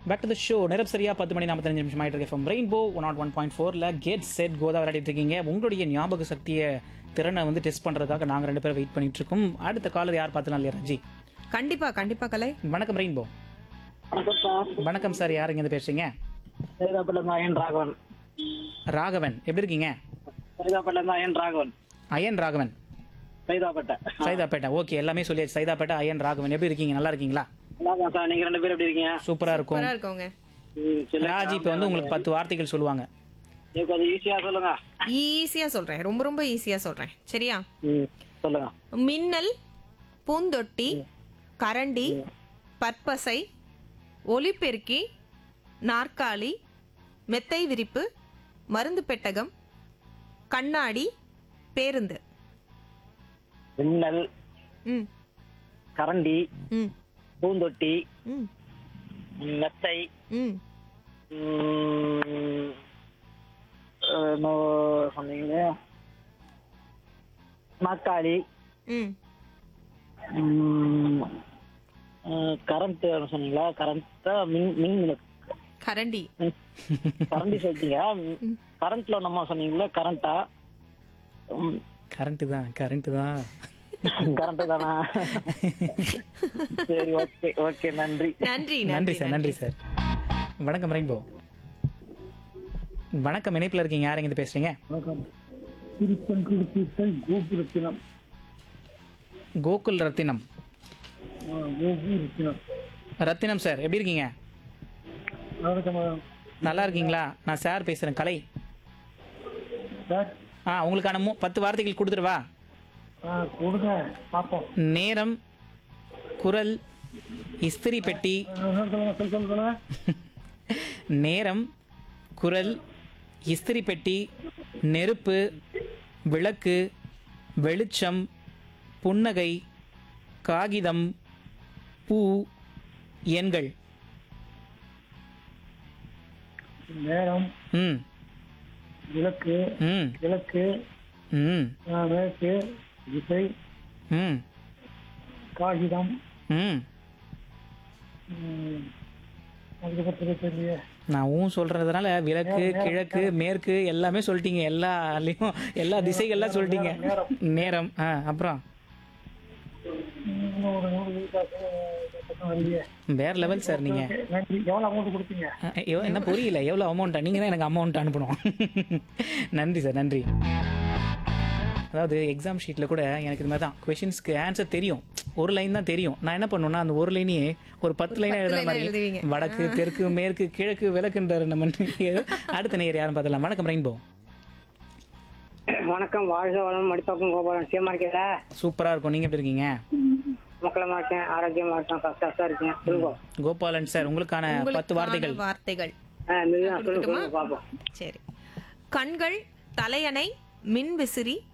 Back to the show நேரம் சரியா பத்து மணி நாற்பத்தஞ்சு நிமிஷம் ஆயிட்டு இருக்கு rainbow one nought one point ஃபோரில் கெட் செட் கோதா விளையாடிட்டு இருக்கீங்க உங்களுடைய ஞாபக சக்தியை திறனை வந்து டெஸ்ட் பண்ணுறதுக்காக நாங்கள் ரெண்டு பேரும் வெயிட் பண்ணிட்டு இருக்கோம் அடுத்த காலர் யார் பார்த்தலாம் இல்லையா ரஜி கண்டிப்பா கண்டிப்பா கலை வணக்கம் ரெயின்போ வணக்கம் சார் வணக்கம் சார் யார் இருந்து பேசுறீங்க சைதாப்பேட்டில் தான் ஐயன் ராகவன் ராகவன் எப்படி இருக்கீங்க சைதாப்பேட்டில் தான் ஐயன் ராகவன் அயன் ராகவன் சைதாப்பேட்டை சைதாப்பேட்டை ஓகே எல்லாமே சொல்லியாச்சு சைதாப்பேட்டை அயன் ராகவன் எப்படி இருக்கீங்க நல்லா இருக்கீங்களா நல்லா சார் நீங்க ரெண்டு பேரும் எப்படி இருக்கீங்க சூப்பரா இருக்கும் சூப்பரா இருக்கவங்க ம், சரி. ராஜி இப்போ வந்து உங்களுக்கு பத்து வார்த்தைகள் சொல்லுவாங்க நீங்க கொஞ்சம் ஈஸியா சொல்லுங்க ஈஸியா சொல்றேன் ரொம்ப ரொம்ப ஈஸியா சொல்றேன் சரியா ம், சொல்லுங்க மின்னல் பூந்தொட்டி கரண்டி பற்பசை ஒலிபெருக்கி நாற்காலி மெத்தை விரிப்பு மருந்து பெட்டகம் கண்ணாடி பேருந்து மின்னல் ம் கரண்டி ம் பூந்தொட்டி ம் மெத்தை ம் ம், என்னோ சொன்னீங்க நாக்காளி ம் கரண்ட் சொன்னீங்களா கரண்ட் மின் மின் விளக்கு. கரண்டி கரண்டி சொல்லிட்டீங்க கரண்ட்ல நம்ம சொன்னீங்களா கரண்டா கரண்ட்டு தான் கரண்ட்டு தான் கரண்ட் தானா சரி ஓகே ஓகே நன்றி நன்றி நன்றி சார் நன்றி சார் வணக்கம் ரெயின்போ வணக்கம் இணைப்பில் இருக்கீங்க யார் எங்க பேசுறீங்க வணக்கம் திருப்பன்குடி கோபுரத்தினம் கோகுல் ரத்தினம் கோபுரத்தினம் ரத்தினம் சார் எப்படி இருக்கீங்க நல்லா இருக்கீங்களா நான் சார் பேசுறேன் கலை சார் ஆ உங்களுக்கான மூ பத்து வார்த்தைகள் கொடுத்துருவா ஆ கொடுங்க பார்ப்போம் நேரம் குரல் இஸ்திரி பெட்டி சொல்லுங்க சொல் சொல்லுங்க நேரம் குரல் இஸ்திரி பெட்டி நெருப்பு விளக்கு வெளிச்சம் புன்னகை காகிதம் பூ எண்கள் நேரம் ம் விளக்கு ம் விளக்கு ம் விளக்கு விசை ம் காகிதம் ம் அதுக்கப்புறம் தெரியல நான் ஊன் சொல்றதுனால விளக்கு கிழக்கு மேற்கு எல்லாமே சொல்லிட்டீங்க எல்லாலையும் எல்லா திசைகள்லாம் சொல்லிட்டீங்க நேரம் ஆ அப்புறம் வேற லெவல் சார் நீங்க நன்றி எவ்வளோ அமௌண்ட் கொடுத்தீங்க அஹ், எவ்வ- என்ன புரியல எவ்வளோ அமௌண்ட்டா நீங்கள் தான் எனக்கு அமௌண்ட் அனுப்பணும் நன்றி சார் நன்றி அதாவது எக்ஸாம் ஷீட்டில் கூட எனக்கு இது மாதிரி தான் கொஷின்ஸ்க்கு ஆன்சர் தெரியும் ஒரு லைன் தான் தெரியும் நான் என்ன பண்ணுவேன்னா அந்த ஒரு லைனையே ஒரு பத்து லைனாக எழுதுற line எழுதுவீங்க. மாதிரி வடக்கு தெற்கு மேற்கு கிழக்கு விளக்குன்றாரு நம்ம ஏதோ அடுத்த நேர் யாரும் பார்த்தலாம் வணக்கம் ரெயின்போ வணக்கம் வாழ்க வளம் மடிப்பாக்கம் கோபாலன் சேமா இருக்கீங்களா சூப்பராக இருக்கும் நீங்கள் எப்படி இருக்கீங்க மக்களமா இருக்கேன் ஆரோக்கியமா இருக்கேன் சஸ்தா இருக்கேன் சொல்லுங்க கோபாலன் சார் உங்களுக்கான பத்து உங்களுக்கான வார்த்தைகள் வார்த்தைகள் ஆ, மெதுவா சொல்லுங்க சொல்லுங்க பாப்போம் சரி கண்கள் தலையணை மின் விசிறி